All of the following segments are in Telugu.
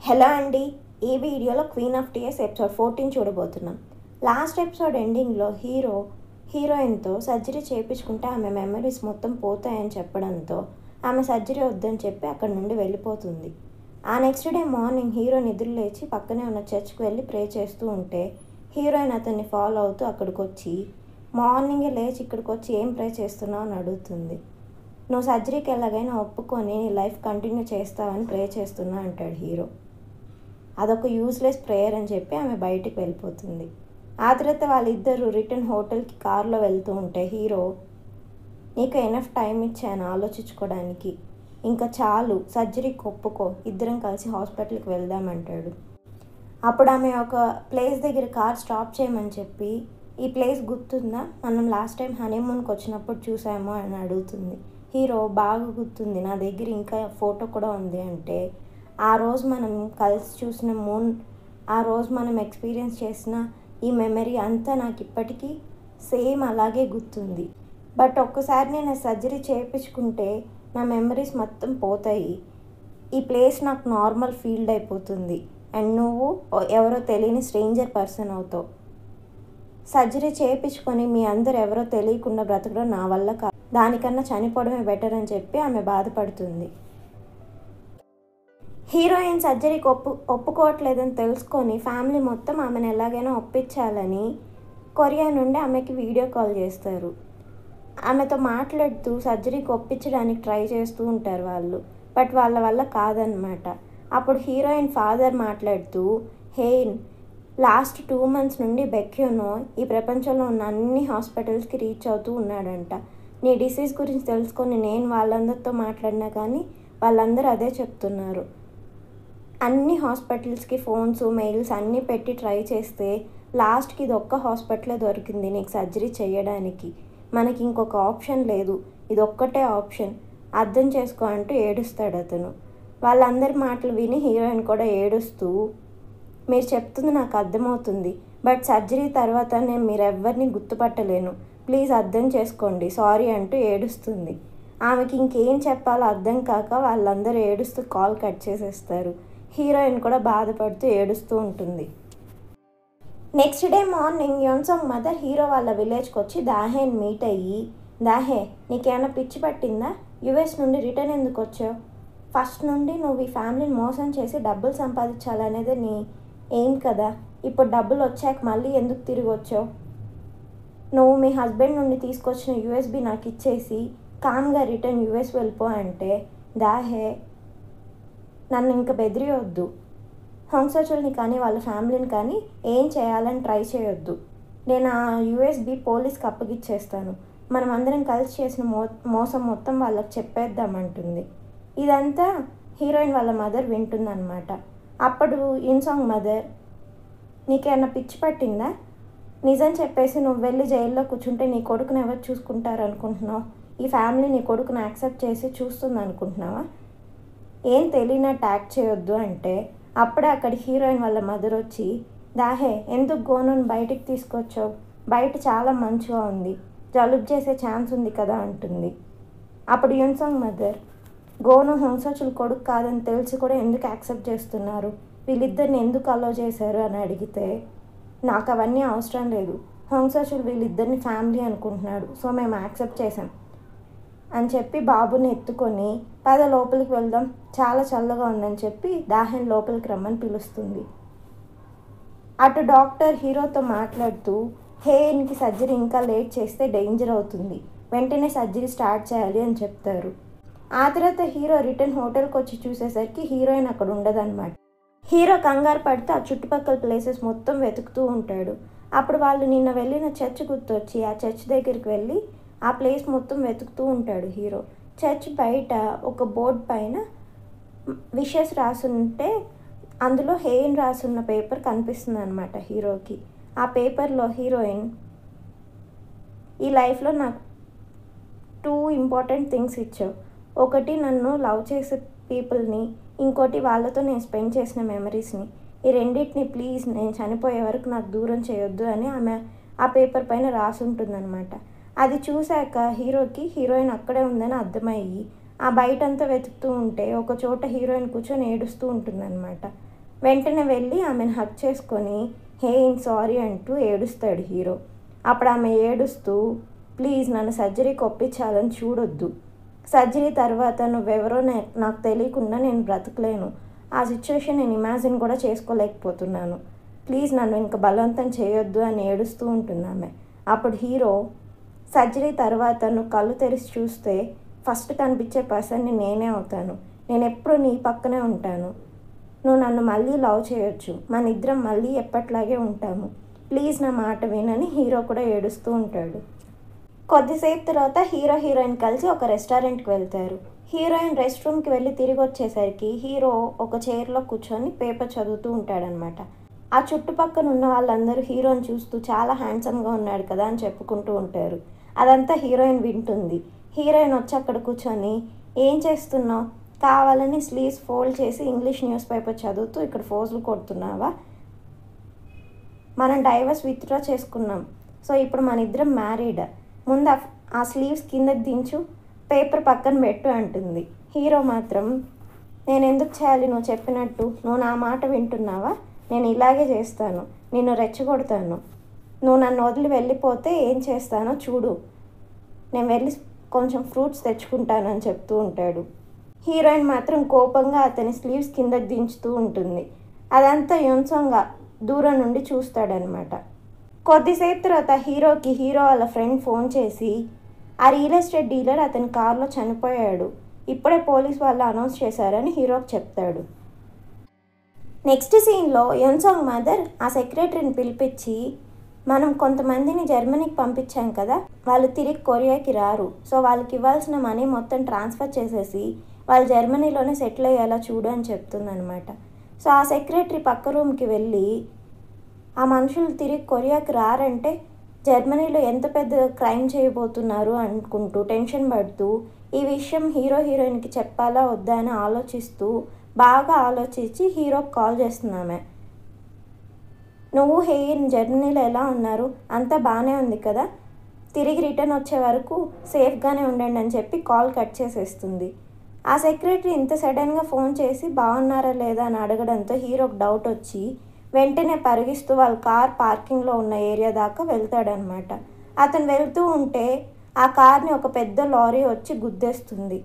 హలో అండి ఈ వీడియోలో queen of tears episode fourteen చూడబోతున్నాం లాస్ట్ ఎపిసోడ్ ఎండింగ్లో హీరో హీరోయిన్తో సర్జరీ చేయించుకుంటే ఆమె మెమరీస్ మొత్తం పోతాయని చెప్పడంతో ఆమె సర్జరీ వద్దని చెప్పి అక్కడ నుండి వెళ్ళిపోతుంది ఆ నెక్స్ట్ డే మార్నింగ్ హీరో నిద్ర లేచి పక్కనే ఉన్న చర్చ్కి వెళ్ళి ప్రే చేస్తూ ఉంటే హీరోయిన్ అతన్ని ఫాలో అవుతూ అక్కడికి వచ్చి మార్నింగే లేచి ఇక్కడికి వచ్చి ఏం ప్రే చేస్తున్నావు అని అడుగుతుంది నువ్వు సర్జరీకి ఎలాగైనా ఒప్పుకొని నీ లైఫ్ కంటిన్యూ చేస్తావని ప్రే చేస్తున్నా అంటాడు హీరో అదొక యూస్లెస్ ప్రేయర్ అని చెప్పి ఆమె బయటికి వెళ్ళిపోతుంది ఆ తర్వాత వాళ్ళిద్దరూ రిటర్న్ హోటల్కి కార్లో వెళ్తూ ఉంటే హీరో నీకు ఎనఫ్ టైం ఇచ్చాను ఆలోచించుకోవడానికి ఇంకా చాలు సర్జరీకి ఒప్పుకో ఇద్దరం కలిసి హాస్పిటల్కి వెళ్దామంటాడు అప్పుడు ఆమె ఒక ప్లేస్ దగ్గర కార్ స్టాప్ చేయమని చెప్పి ఈ ప్లేస్ గుర్తుందా మనం లాస్ట్ టైం హనీమూన్కి వచ్చినప్పుడు చూసామో అని అడుగుతుంది హీరో బాగా గుర్తుంది నా దగ్గర ఇంకా ఫోటో కూడా ఉంది అంటే ఆ రోజు మనం కలిసి చూసిన మూన్ ఆ రోజు మనం ఎక్స్పీరియన్స్ చేసిన ఈ మెమరీ అంతా నాకు ఇప్పటికీ సేమ్ అలాగే గుర్తుంది బట్ ఒక్కసారి నేను సర్జరీ చేయించుకుంటే నా మెమరీస్ మొత్తం పోతాయి ఈ ప్లేస్ నాకు నార్మల్ ఫీల్డ్ అయిపోతుంది అండ్ నువ్వు ఎవరో తెలియని స్ట్రేంజర్ పర్సన్ అవుతావు సర్జరీ చేయించుకొని మీ అందరు ఎవరో తెలియకుండా బ్రతకడం నా వల్ల కాదు దానికన్నా చనిపోవడమే బెటర్ అని చెప్పి ఆమె బాధపడుతుంది హీరోయిన్ సర్జరీకి ఒప్పు ఒప్పుకోవట్లేదని తెలుసుకొని ఫ్యామిలీ మొత్తం ఆమెను ఎలాగైనా ఒప్పించాలని కొరియా నుండి ఆమెకి వీడియో కాల్ చేస్తారు ఆమెతో మాట్లాడుతూ సర్జరీకి ఒప్పించడానికి ట్రై చేస్తూ ఉంటారు వాళ్ళు బట్ వాళ్ళ వల్ల కాదనమాట అప్పుడు హీరోయిన్ ఫాదర్ మాట్లాడుతూ హేన్ లాస్ట్ టూ మంత్స్ నుండి బెక్యూనో ఈ ప్రపంచంలో ఉన్న అన్ని హాస్పిటల్స్కి రీచ్ అవుతూ ఉన్నాడంట నీ డిసీజ్ గురించి తెలుసుకొని నేను వాళ్ళందరితో మాట్లాడినా కానీ వాళ్ళందరూ అదే చెప్తున్నారు అన్ని హాస్పిటల్స్కి ఫోన్స్ మెయిల్స్ అన్నీ పెట్టి ట్రై చేస్తే లాస్ట్కి ఇది ఒక్క హాస్పిటలే దొరికింది నీకు సర్జరీ చేయడానికి మనకి ఇంకొక ఆప్షన్ లేదు ఇది ఒక్కటే ఆప్షన్ అర్థం చేసుకో అంటూ ఏడుస్తాడు అతను వాళ్ళందరి మాటలు విని హీరోయిన్ కూడా ఏడుస్తూ మీరు చెప్తుంది నాకు అర్థమవుతుంది బట్ సర్జరీ తర్వాత నేను మీరెవ్వరిని గుర్తుపట్టలేను ప్లీజ్ అర్థం చేసుకోండి సారీ అంటూ ఏడుస్తుంది ఆమెకి ఇంకేం చెప్పాలో అర్థం కాక వాళ్ళందరూ ఏడుస్తూ కాల్ కట్ చేసేస్తారు హీరోయిన్ కూడా బాధపడుతూ ఏడుస్తూ ఉంటుంది next day morning Yunsang mother hero వాళ్ళ విలేజ్కి వచ్చి దాహేన్ మీట్ అయ్యి దాహే నీకేమైనా పిచ్చి పట్టిందా యుఎస్ నుండి రిటర్న్ ఎందుకు వచ్చావు ఫస్ట్ నుండి నువ్వు ఈ ఫ్యామిలీని మోసం చేసి డబ్బులు సంపాదించాలనేది నీ ఏం కదా ఇప్పుడు డబ్బులు వచ్చాక మళ్ళీ ఎందుకు తిరిగి వచ్చావు నువ్వు మీ హస్బెండ్ నుండి తీసుకొచ్చిన యూఎస్బి నాకు ఇచ్చేసి కామ్గా రిటర్న్ యూఎస్ వెళ్ళిపో అంటే దాహే నన్ను ఇంకా బెదిరియొద్దు హంసచుల్ని కానీ వాళ్ళ ఫ్యామిలీని కానీ ఏం చేయాలని ట్రై చేయొద్దు నేను ఆ యూఎస్బి పోలీస్కి అప్పగిచ్చేస్తాను మనం అందరం కలిసి చేసిన మో మోసం మొత్తం వాళ్ళకి చెప్పేద్దామంటుంది ఇదంతా హీరోయిన్ వాళ్ళ మదర్ వింటుందన్నమాట అప్పుడు ఇన్సాంగ్ మదర్ నీకేమన్నా పిచ్చి పట్టిందా నిజం చెప్పేసి నువ్వు వెళ్ళి జైల్లో కూర్చుంటే నీ కొడుకుని ఎవరు చూసుకుంటారు అనుకుంటున్నావు ఈ ఫ్యామిలీ నీ కొడుకుని యాక్సెప్ట్ చేసి చూస్తుంది అనుకుంటున్నావా ఏం తెలియనట్టు యాక్ట్ చేయొద్దు అంటే అప్పుడే అక్కడ హీరోయిన్ వాళ్ళ మదర్ వచ్చి దాహే ఎందుకు గోనుని బయటికి తీసుకొచ్చావు బయట చాలా మంచిగా ఉంది జలుబు చేసే ఛాన్స్ ఉంది కదా అంటుంది అప్పుడు యున్సాంగ్ మదర్ గోను హంసచులు కొడుకు కాదని తెలిసి కూడా ఎందుకు యాక్సెప్ట్ చేస్తున్నారు వీళ్ళిద్దరిని ఎందుకు అలో చేశారు అని అడిగితే నాకు అవన్నీ అవసరం లేదు హంసచులు వీళ్ళిద్దరిని ఫ్యామిలీ అనుకుంటున్నాడు సో మేము యాక్సెప్ట్ చేసాం అని చెప్పి బాబుని ఎత్తుకొని పద లోపలికి వెళ్దాం చాలా చల్లగా ఉందని చెప్పి దాహన్ లోపలికి రమ్మని పిలుస్తుంది అటు డాక్టర్ హీరోతో మాట్లాడుతూ హేన్కి సర్జరీ ఇంకా లేట్ చేస్తే డేంజర్ అవుతుంది వెంటనే సర్జరీ స్టార్ట్ చేయాలి అని చెప్తారు ఆ తర్వాత హీరో రిటర్న్ హోటల్కి వచ్చి చూసేసరికి హీరోయిన్ అక్కడ ఉండదన్నమాట హీరో కంగారు పడితే ఆ చుట్టుపక్కల ప్లేసెస్ మొత్తం వెతుకుతూ ఉంటాడు అప్పుడు వాళ్ళు నిన్న వెళ్ళిన చర్చ్ గుర్తొచ్చి ఆ చర్చ్ దగ్గరికి వెళ్ళి ఆ ప్లేస్ మొత్తం వెతుకుతూ ఉంటాడు హీరో చర్చ్ బయట ఒక బోర్డ్ పైన విషెస్ రాసుంటే అందులో హెయిన్ రాసున్న పేపర్ కనిపిస్తుంది అనమాట హీరోకి ఆ పేపర్లో హీరోయిన్ ఈ లైఫ్లో నాకు టూ ఇంపార్టెంట్ థింగ్స్ ఇచ్చావు ఒకటి నన్ను లవ్ చేసే పీపుల్ని ఇంకోటి వాళ్ళతో నేను స్పెండ్ చేసిన మెమరీస్ని ఈ రెండింటిని ప్లీజ్ నేను చనిపోయే వరకు నాకు దూరం చేయొద్దు అని ఆమె ఆ పేపర్ పైన రాసి ఉంటుందన్నమాట అది చూశాక హీరోకి హీరోయిన్ అక్కడే ఉందని అర్థమయ్యి ఆ బయటంతా వెతుకుతూ ఉంటే ఒక చోట హీరోయిన్ కూర్చొని ఏడుస్తూ ఉంటుందన్నమాట వెంటనే వెళ్ళి ఆమెను హక్ చేసుకొని హే ఇన్ సారీ అంటూ ఏడుస్తాడు హీరో అప్పుడు ఆమె ఏడుస్తూ ప్లీజ్ నన్ను సర్జరీకి ఒప్పించాలని చూడొద్దు సర్జరీ తర్వాత నువ్వెవరో నే- నాకు తెలియకుండా నేను బ్రతకలేను ఆ సిచ్యువేషన్ నేను ఇమాజిన్ కూడా చేసుకోలేకపోతున్నాను ప్లీజ్ నన్ను ఇంకా బలవంతం చేయొద్దు అని ఏడుస్తూ ఉంటుంది ఆమె అప్పుడు హీరో సర్జరీ తర్వాత నువ్వు కళ్ళు తెరిచి చూస్తే ఫస్ట్ కనిపించే పర్సన్ని నేనే అవుతాను నేను ఎప్పుడు నీ పక్కనే ఉంటాను నువ్వు నన్ను మళ్ళీ లవ్ చేయొచ్చు మన ఇద్దరం మళ్ళీ ఎప్పట్లాగే ఉంటాము ప్లీజ్ నా మాట వినని హీరో కూడా ఏడుస్తూ ఉంటాడు కొద్దిసేపు తర్వాత హీరో హీరోయిన్ కలిసి ఒక రెస్టారెంట్కి వెళ్తారు హీరోయిన్ రెస్ట్ రూమ్కి వెళ్ళి తిరిగి వచ్చేసరికి హీరో ఒక చైర్లో కూర్చొని పేపర్ చదువుతూ ఉంటాడనమాట ఆ చుట్టుపక్కల ఉన్న వాళ్ళందరూ హీరోని చూస్తూ చాలా హ్యాండ్సమ్గా ఉన్నాడు కదా అని చెప్పుకుంటూ ఉంటారు అదంతా హీరోయిన్ వింటుంది హీరోయిన్ వచ్చి అక్కడ కూర్చొని ఏం చేస్తున్నావు కావాలని స్లీవ్స్ ఫోల్డ్ చేసి ఇంగ్లీష్ న్యూస్ పేపర్ చదువుతూ ఇక్కడ ఫోజులు కొడుతున్నావా మనం డైవర్స్ విత్డ్రా చేసుకున్నాం సో ఇప్పుడు మన ఇద్దరం మ్యారీడ్ ముందు ఆ- ఆ స్లీవ్స్ కిందకి దించు పేపర్ పక్కన పెట్టు అంటుంది హీరో మాత్రం నేను ఎందుకు చేయాలి నువ్వు చెప్పినట్టు నువ్వు నా మాట వింటున్నావా నేను ఇలాగే చేస్తాను నిన్ను రెచ్చగొడతాను నువ్వు నన్ను వదిలి వెళ్ళిపోతే ఏం చేస్తానో చూడు నేను వెళ్ళి కొంచెం ఫ్రూట్స్ తెచ్చుకుంటాను అని చెప్తూ ఉంటాడు హీరోయిన్ మాత్రం కోపంగా అతని స్లీవ్స్ కిందకి దించుతూ ఉంటుంది అదంతా యున్సంగా దూరం నుండి చూస్తాడనమాట కొద్దిసేపు తర్వాత హీరోకి హీరో వాళ్ళ ఫ్రెండ్ ఫోన్ చేసి ఆ రియల్ ఎస్టేట్ డీలర్ అతని కారులో చనిపోయాడు ఇప్పుడే పోలీస్ వాళ్ళు అనౌన్స్ చేశారని హీరోకి చెప్తాడు నెక్స్ట్ సీన్లో యున్సాంగ్ మదర్ ఆ సెక్రటరీని పిలిపించి మనం కొంతమందిని జర్మనీకి పంపించాం కదా వాళ్ళు తిరిగి కొరియాకి రారు సో వాళ్ళకి ఇవ్వాల్సిన మనీ మొత్తం ట్రాన్స్ఫర్ చేసేసి వాళ్ళు జర్మనీలోనే సెటిల్ అయ్యేలా చూడు అని చెప్తుందనమాట సో ఆ సెక్రటరీ పక్క రూమ్కి వెళ్ళి ఆ మనుషులు తిరిగి కొరియాకి రారంటే జర్మనీలో ఎంత పెద్ద క్రైమ్ చేయబోతున్నారు అనుకుంటూ టెన్షన్ పడుతూ ఈ విషయం హీరో హీరోయిన్కి చెప్పాలా వద్దా అని ఆలోచిస్తూ బాగా ఆలోచించి హీరోకి కాల్ చేస్తున్నామే నువ్వు హెయిర్ జర్నీలో ఎలా ఉన్నారు అంతా బాగానే ఉంది కదా తిరిగి రిటర్న్ వచ్చే వరకు సేఫ్గానే ఉండండి అని చెప్పి కాల్ కట్ చేసేస్తుంది ఆ సెక్రటరీ ఇంత సడన్గా ఫోన్ చేసి బాగున్నారా లేదా అని అడగడంతో హీరోకి డౌట్ వచ్చి వెంటనే పరిగిస్తూ వాళ్ళ కార్ పార్కింగ్లో ఉన్న ఏరియా దాకా వెళ్తాడనమాట అతను వెళ్తూ ఉంటే ఆ కార్ని ఒక పెద్ద లారీ వచ్చి గుద్దేస్తుంది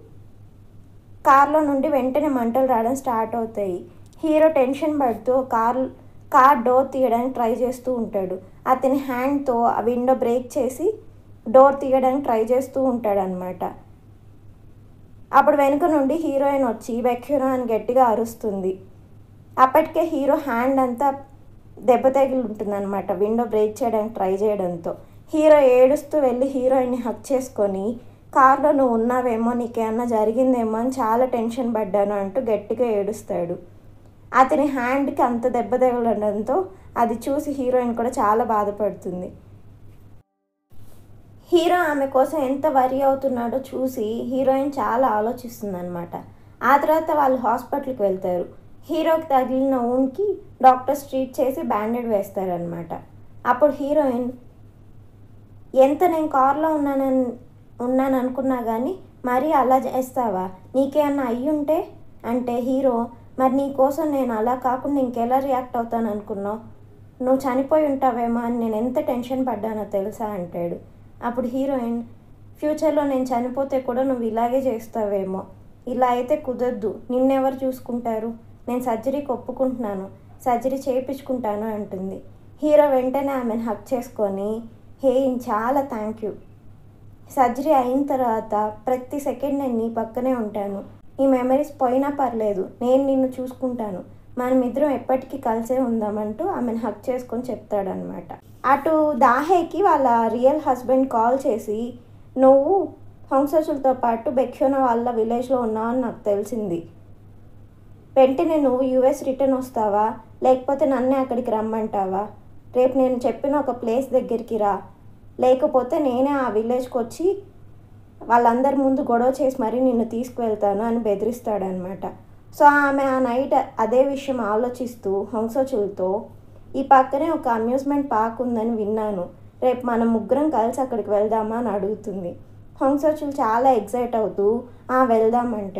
కార్లో నుండి వెంటనే మంటలు రావడం స్టార్ట్ అవుతాయి హీరో టెన్షన్ పడుతూ కార్ కార్ డోర్ తీయడానికి ట్రై చేస్తూ ఉంటాడు అతని హ్యాండ్తో ఆ విండో బ్రేక్ చేసి డోర్ తీయడానికి ట్రై చేస్తూ ఉంటాడు అనమాట అప్పుడు వెనుక నుండి హీరోయిన్ వచ్చి బెక్యూరో అని గట్టిగా అరుస్తుంది అప్పటికే హీరో హ్యాండ్ అంతా దెబ్బ తగిలి ఉంటుందన్నమాట విండో బ్రేక్ చేయడానికి ట్రై చేయడంతో హీరో ఏడుస్తూ వెళ్ళి హీరోయిన్ని హక్ చేసుకొని కార్లో నువ్వు ఉన్నావేమో నీకేమన్నా జరిగిందేమో అని చాలా టెన్షన్ పడ్డాను అంటూ గట్టిగా ఏడుస్తాడు అతని హ్యాండ్కి అంత దెబ్బ తగలడంతో అది చూసి హీరోయిన్ కూడా చాలా బాధపడుతుంది హీరో ఆమె కోసం ఎంత వరి అవుతున్నాడో చూసి హీరోయిన్ చాలా ఆలోచిస్తుంది అనమాట ఆ తర్వాత వాళ్ళు హాస్పిటల్కి వెళ్తారు హీరోకి తగిలిన ఊన్కి డాక్టర్స్ ట్రీట్ చేసి బ్యాండెడ్ వేస్తారనమాట అప్పుడు హీరోయిన్ ఎంత నేను కార్లో ఉన్నానని ఉన్నాను అనుకున్నా కానీ మరీ అలా చేస్తావా నీకేమన్నా అయ్యుంటే అంటే హీరో మరి నీ కోసం నేను అలా కాకుండా ఇంకెలా రియాక్ట్ అవుతాను అనుకున్నావు నువ్వు చనిపోయి ఉంటావేమో అని నేను ఎంత టెన్షన్ పడ్డానో తెలుసా అంటాడు అప్పుడు హీరోయిన్ ఫ్యూచర్లో నేను చనిపోతే కూడా నువ్వు ఇలాగే చేస్తావేమో ఇలా అయితే కుదరదు నిన్నెవరు చూసుకుంటారు నేను సర్జరీకి ఒప్పుకుంటున్నాను సర్జరీ చేయించుకుంటాను అంటుంది హీరో వెంటనే ఆమెను హక్ చేసుకొని హే చాలా థ్యాంక్ యూ సర్జరీ అయిన తర్వాత ప్రతి సెకండ్ నేను నీ పక్కనే ఉంటాను ఈ మెమరీస్ పోయినా పర్లేదు నేను నిన్ను చూసుకుంటాను మనం ఇద్దరం ఎప్పటికీ కలిసే ఉందామంటూ ఆమెను హక్ చేసుకొని చెప్తాడనమాట అటు దాహేకి వాళ్ళ రియల్ హస్బెండ్ కాల్ చేసి నువ్వు హంససులతో పాటు బెక్యోనా వాళ్ళ విలేజ్లో ఉన్నావని నాకు తెలిసింది వెంటనే నువ్వు యూఎస్ రిటర్న్ వస్తావా లేకపోతే నన్నే అక్కడికి రమ్మంటావా రేపు నేను చెప్పిన ఒక ప్లేస్ దగ్గరికి రా లేకపోతే నేనే ఆ విలేజ్కి వచ్చి వాళ్ళందరి ముందు గొడవ చేసి మరీ నిన్ను తీసుకువెళ్తాను అని బెదిరిస్తాడనమాట సో ఆమె ఆ నైట్ అదే విషయం ఆలోచిస్తూ హంసచులతో ఈ పక్కనే ఒక అమ్యూజ్మెంట్ పార్క్ ఉందని విన్నాను రేపు మనం ముగ్గురం కలిసి అక్కడికి వెళ్దామా అని అడుగుతుంది హంసచులు చాలా ఎగ్జైట్ అవుతూ ఆ వెళ్దాం అంటాడు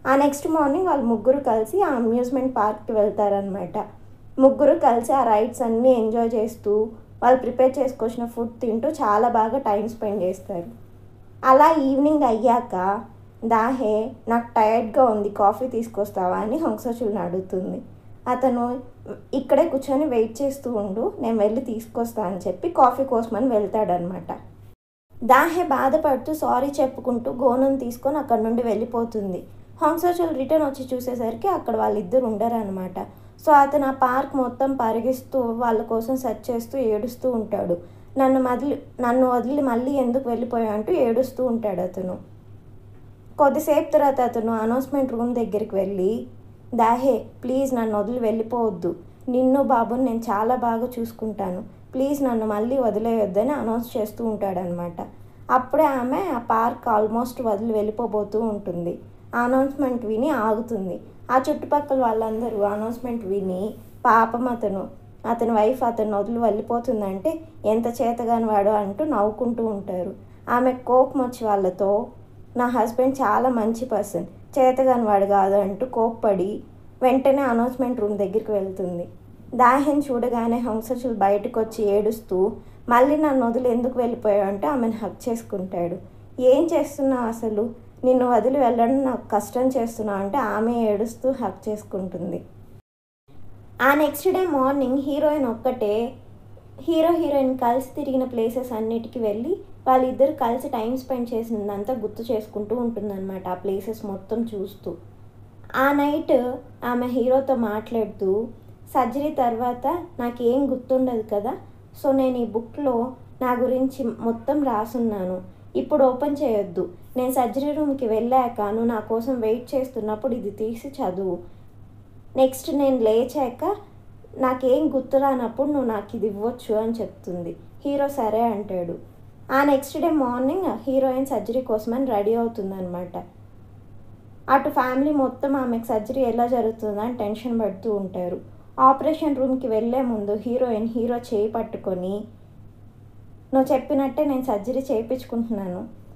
ఆ నెక్స్ట్ మార్నింగ్ వాళ్ళు ముగ్గురు కలిసి ఆ అమ్యూజ్మెంట్ పార్క్కి వెళ్తారనమాట ముగ్గురు కలిసి ఆ రైడ్స్ అన్నీ ఎంజాయ్ చేస్తూ వాళ్ళు ప్రిపేర్ చేసుకొచ్చిన ఫుడ్ తింటూ చాలా బాగా టైం స్పెండ్ చేస్తారు అలా ఈవినింగ్ అయ్యాక దాహే నాకు టైర్డ్గా ఉంది కాఫీ తీసుకొస్తావా అని హంసచుల్ని అడుగుతుంది అతను ఇక్కడే కూర్చొని వెయిట్ చేస్తూ ఉండు నేను వెళ్ళి తీసుకొస్తా అని చెప్పి కాఫీ కోసమని వెళ్తాడనమాట దాహే బాధపడుతూ సారీ చెప్పుకుంటూ గోనుని తీసుకొని అక్కడ నుండి వెళ్ళిపోతుంది హంసచుల్ రిటర్న్ వచ్చి చూసేసరికి అక్కడ వాళ్ళిద్దరు ఉండరనమాట సో అతను ఆ పార్క్ మొత్తం పరిగిస్తూ వాళ్ళ కోసం సెర్చ్ చేస్తూ ఏడుస్తూ ఉంటాడు నన్ను మదిలి నన్ను వదిలి మళ్ళీ ఎందుకు వెళ్ళిపోయా అంటూ ఏడుస్తూ ఉంటాడు అతను కొద్దిసేపు తర్వాత అతను అనౌన్స్మెంట్ రూమ్ దగ్గరికి వెళ్ళి దాహే ప్లీజ్ నన్ను వదిలి వెళ్ళిపోవద్దు నిన్ను బాబుని నేను చాలా బాగా చూసుకుంటాను ప్లీజ్ నన్ను మళ్ళీ వదిలేయొద్దని అనౌన్స్ చేస్తూ ఉంటాడనమాట అప్పుడే ఆమె ఆ పార్క్ ఆల్మోస్ట్ వదిలి వెళ్ళిపోబోతూ ఉంటుంది ఆ అనౌన్స్మెంట్ విని ఆగుతుంది ఆ చుట్టుపక్కల వాళ్ళందరూ అనౌన్స్మెంట్ విని పాపం అతను అతని వైఫ్ అతను వదిలి వెళ్ళిపోతుందంటే ఎంత చేతగాని వాడు అంటూ నవ్వుకుంటూ ఉంటారు ఆమె కోపం వచ్చి వాళ్ళతో నా హస్బెండ్ చాలా మంచి పర్సన్ చేతగాని వాడు కాదు అంటూ కోప్పడి వెంటనే అనౌన్స్మెంట్ రూమ్ దగ్గరికి వెళ్తుంది దాహెన్ చూడగానే హంసచులు బయటకు వచ్చి ఏడుస్తూ మళ్ళీ నన్ను వదిలి ఎందుకు వెళ్ళిపోయావు అంటే ఆమెను హక్ చేసుకుంటాడు ఏం చేస్తున్నావు అసలు నిన్ను వదిలి వెళ్ళడం నాకు కష్టం చేస్తున్నావు అంటే ఆమె ఏడుస్తూ హక్ చేసుకుంటుంది ఆ నెక్స్ట్ డే మార్నింగ్ హీరోయిన్ ఒక్కటే హీరో హీరోయిన్ కలిసి తిరిగిన ప్లేసెస్ అన్నిటికీ వెళ్ళి వాళ్ళిద్దరు కలిసి టైం స్పెండ్ చేసిందంతా గుర్తు చేసుకుంటూ ఉంటుందన్నమాట ఆ ప్లేసెస్ మొత్తం చూస్తూ ఆ నైట్ ఆమె హీరోతో మాట్లాడుతూ సర్జరీ తర్వాత నాకేం గుర్తుండదు కదా సో నేను ఈ బుక్లో నా గురించి మొత్తం రాసున్నాను ఇప్పుడు ఓపెన్ చేయొద్దు నేను సర్జరీ రూమ్కి వెళ్ళాక నువ్వు నా కోసం వెయిట్ చేస్తున్నప్పుడు ఇది తీసి చదువు నెక్స్ట్ నేను లేచాక నాకేం గుర్తు రానప్పుడు నువ్వు నాకు ఇది ఇవ్వచ్చు అని చెప్తుంది హీరో సరే అంటాడు ఆ next day morning heroine surgery కోసమని రెడీ అవుతుందన్నమాట అటు ఫ్యామిలీ మొత్తం ఆమెకు సర్జరీ ఎలా జరుగుతుందని టెన్షన్ పడుతూ ఉంటారు ఆపరేషన్ రూమ్కి వెళ్ళే ముందు హీరోయిన్ హీరో చేయి పట్టుకొని నువ్వు చెప్పినట్టే నేను సర్జరీ చేయించుకుంటున్నాను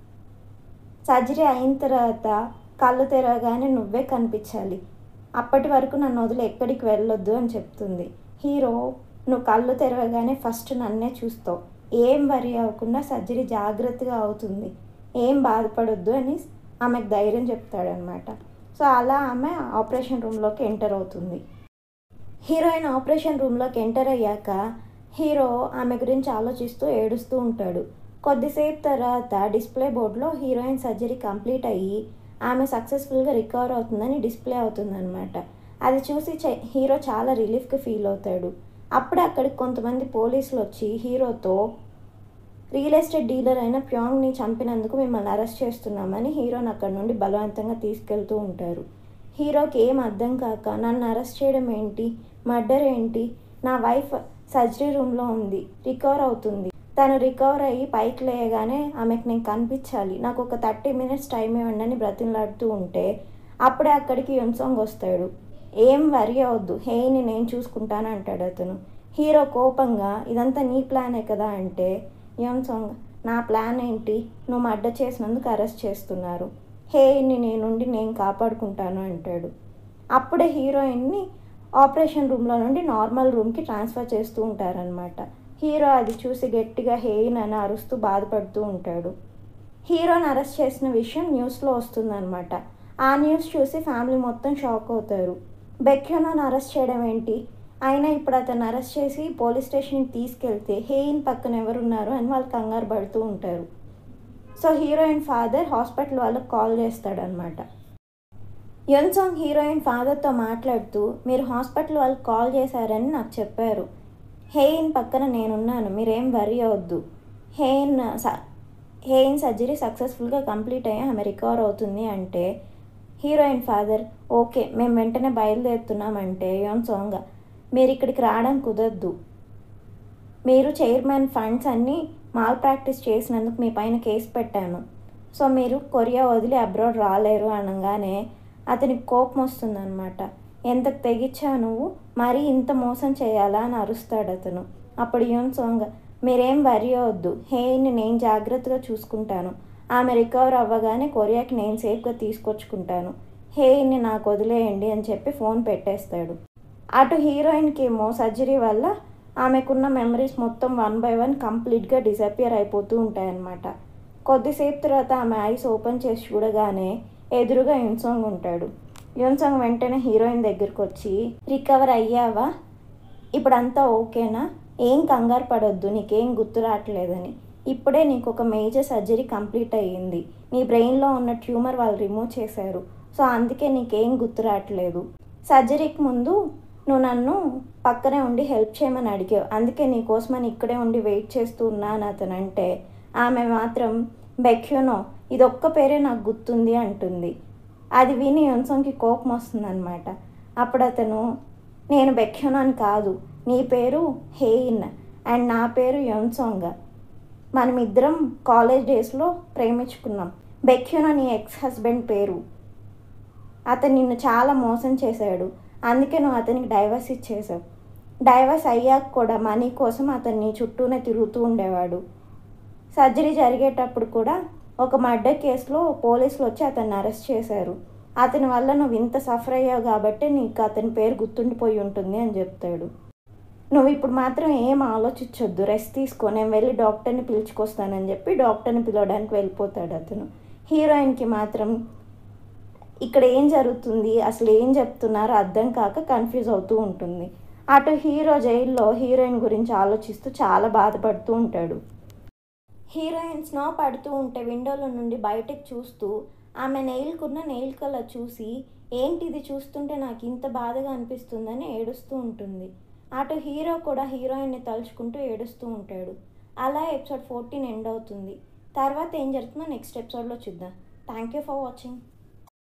సర్జరీ అయిన తర్వాత కళ్ళు తెరవగానే నువ్వే కనిపించాలి అప్పటి వరకు నన్ను వదిలి ఎక్కడికి వెళ్ళొద్దు అని చెప్తుంది హీరో నువ్వు కళ్ళు తెరవగానే ఫస్ట్ నన్నే చూస్తావు ఏం వరి అవ్వకుండా సర్జరీ జాగ్రత్తగా అవుతుంది ఏం బాధపడొద్దు అని ఆమెకు ధైర్యం చెప్తాడనమాట సో అలా ఆమె ఆపరేషన్ రూమ్లోకి ఎంటర్ అవుతుంది హీరోయిన్ ఆపరేషన్ రూమ్లోకి ఎంటర్ అయ్యాక హీరో ఆమె గురించి ఆలోచిస్తూ ఏడుస్తూ ఉంటాడు కొద్దిసేపు తర్వాత డిస్ప్లే బోర్డులో హీరోయిన్ సర్జరీ కంప్లీట్ అయ్యి ఆమె సక్సెస్ఫుల్గా రికవర్ అవుతుందని డిస్ప్లే అవుతుందన్నమాట అది చూసి చ- హీరో చాలా రిలీఫ్గా ఫీల్ అవుతాడు అప్పుడే అక్కడికి కొంతమంది పోలీసులు వచ్చి హీరోతో రియల్ ఎస్టేట్ డీలర్ అయిన ప్యాంగ్ని చంపినందుకు మిమ్మల్ని అరెస్ట్ చేస్తున్నామని హీరోని అక్కడ నుండి బలవంతంగా తీసుకెళ్తూ ఉంటారు హీరోకి ఏం అర్థం కాక నన్ను అరెస్ట్ చేయడం ఏంటి మర్డర్ ఏంటి నా వైఫ్ సర్జరీ రూమ్లో ఉంది రికవర్ అవుతుంది తను రికవర్ అయ్యి పైకి లేయగానే ఆమెకు నేను కనిపించాలి నాకు ఒక థర్టీ మినిట్స్ టైం ఇవ్వండి అని బ్రతిమలాడుతూ ఉంటే అప్పుడే అక్కడికి యున్సాంగ్ వస్తాడు ఏం వరి అవద్దు హేని నేను చూసుకుంటాను అంటాడు అతను హీరో కోపంగా ఇదంతా నీ ప్లానే కదా అంటే యున్సాంగ్ నా ప్లాన్ ఏంటి నువ్వు మర్డర్ చేసినందుకు అరెస్ట్ చేస్తున్నారు హేని నేనుండి నేను కాపాడుకుంటాను అంటాడు అప్పుడే హీరోయిన్ని ఆపరేషన్ రూమ్లో నుండి నార్మల్ రూమ్కి ట్రాన్స్ఫర్ చేస్తూ ఉంటారనమాట హీరో అది చూసి గట్టిగా హేయిన్ అని అరుస్తూ బాధపడుతూ ఉంటాడు హీరోని అరెస్ట్ చేసిన విషయం న్యూస్లో వస్తుందన్నమాట ఆ న్యూస్ చూసి ఫ్యామిలీ మొత్తం షాక్ అవుతారు బెక్యోనాను అరెస్ట్ చేయడం ఏంటి అయినా ఇప్పుడు అతను అరెస్ట్ చేసి పోలీస్ స్టేషన్కి తీసుకెళ్తే హేయిన్ పక్కన ఎవరున్నారు అని వాళ్ళు కంగారు పడుతూ ఉంటారు సో హీరోయిన్ ఫాదర్ హాస్పిటల్ వాళ్ళకి కాల్ చేస్తాడనమాట యున్సాంగ్ హీరోయిన్ ఫాదర్తో మాట్లాడుతూ మీరు హాస్పిటల్ వాళ్ళకి కాల్ చేశారని నాకు చెప్పారు హేయిన్ పక్కన నేనున్నాను మీరేం వరి అవద్దు హేయిన్ స- హేయిన్ సర్జరీ సక్సెస్ఫుల్గా కంప్లీట్ అయ్యి ఆమె రికవర్ అవుతుంది అంటే హీరోయిన్ ఫాదర్ ఓకే మేము వెంటనే బయలుదేరుతున్నామంటే యోన్సాంగ్ మీరు ఇక్కడికి రావడం కుదరదు మీరు చైర్మన్ ఫండ్స్ అన్నీ మాల్ ప్రాక్టీస్ చేసినందుకు మీ పైన కేసు పెట్టాను సో మీరు కొరియా వదిలి అబ్రాడ్ రాలేరు అనగానే అతనికి కోపం వస్తుందన్నమాట ఎంత తెగిచ్చా నువ్వు మరీ ఇంత మోసం చేయాలా అని అరుస్తాడు అతను అప్పుడు యూన్ సాంగ్ మీరేం వరి అవద్దు హేని నేను జాగ్రత్తగా చూసుకుంటాను ఆమె రికవర్ అవ్వగానే కొరియాకి నేను సేఫ్గా తీసుకొచ్చుకుంటాను హేయిని నాకు వదిలేయండి అని చెప్పి ఫోన్ పెట్టేస్తాడు అటు హీరోయిన్కి ఏమో సర్జరీ వల్ల ఆమెకున్న మెమరీస్ మొత్తం వన్ బై వన్ కంప్లీట్గా డిసపియర్ అయిపోతూ ఉంటాయన్నమాట కొద్దిసేపు తర్వాత ఆమె ఐస్ ఓపెన్ చేసి చూడగానే ఎదురుగా యున్సాంగ్ ఉంటాడు యున్సాంగ్ వెంటనే హీరోయిన్ దగ్గరికి వచ్చి రికవర్ అయ్యావా ఇప్పుడు అంతా ఓకేనా ఏం కంగారు పడొద్దు నీకేం గుర్తు రావట్లేదని ఇప్పుడే నీకు ఒక మేజర్ సర్జరీ కంప్లీట్ అయ్యింది నీ బ్రెయిన్లో ఉన్న ట్యూమర్ వాళ్ళు రిమూవ్ చేశారు సో అందుకే నీకేం గుర్తు రావట్లేదు సర్జరీకి ముందు నువ్వు నన్ను పక్కనే ఉండి హెల్ప్ చేయమని అడిగావు అందుకే నీకోసమని ఇక్కడే ఉండి వెయిట్ చేస్తూ ఉన్నా అని అతను అంటే ఆమె మాత్రం బెక్యూనో ఇది ఒక్క పేరే నాకు గుర్తుంది అంటుంది అది విని యున్సంగ్కి కోపం వస్తుందన్నమాట అప్పుడు అతను నేను బెక్యూనో అని కాదు నీ పేరు హేయిన్ అండ్ నా పేరు యున్సాంగ్ మనం ఇద్దరం కాలేజ్ డేస్లో ప్రేమించుకున్నాం బెక్యూనో నీ ఎక్స్ హస్బెండ్ పేరు అతను నిన్ను చాలా మోసం చేశాడు అందుకే నువ్వు అతనికి డైవర్స్ ఇచ్చేసావు డైవర్స్ అయ్యాక కూడా మనీ కోసం అతన్ని చుట్టూనే తిరుగుతూ ఉండేవాడు సర్జరీ జరిగేటప్పుడు కూడా ఒక మర్డర్ కేసులో పోలీసులు వచ్చి అతన్ని అరెస్ట్ చేశారు అతని వల్ల నువ్వు ఇంత సఫర్ అయ్యావు కాబట్టి నీకు అతని పేరు గుర్తుండిపోయి ఉంటుంది అని చెప్తాడు నువ్వు ఇప్పుడు మాత్రం ఏం ఆలోచించొద్దు రెస్ట్ తీసుకో నేను వెళ్ళి డాక్టర్ని పిలుచుకొస్తానని చెప్పి డాక్టర్ని పిలవడానికి వెళ్ళిపోతాడు అతను హీరోయిన్కి మాత్రం ఇక్కడ ఏం జరుగుతుంది అసలు ఏం చెప్తున్నారో అర్థం కాక కన్ఫ్యూజ్ అవుతూ ఉంటుంది అటు హీరో జైల్లో హీరోయిన్ గురించి ఆలోచిస్తూ చాలా బాధపడుతూ ఉంటాడు హీరోయిన్ స్నో పడుతూ ఉంటే విండోలో నుండి బయటకు చూస్తూ ఆమె నెయిల్కున్న నెయిల్ కలర్ చూసి ఏంటిది చూస్తుంటే నాకు ఇంత బాధగా అనిపిస్తుందని ఏడుస్తూ ఉంటుంది అటు హీరో కూడా హీరోయిన్ని తలుచుకుంటూ ఏడుస్తూ ఉంటాడు అలా ఎపిసోడ్ ఫోర్టీన్ ఎండ్ అవుతుంది తర్వాత ఏం జరుగుతుందో నెక్స్ట్ ఎపిసోడ్లో చూద్దాం థ్యాంక్ యూ ఫర్ వాచింగ్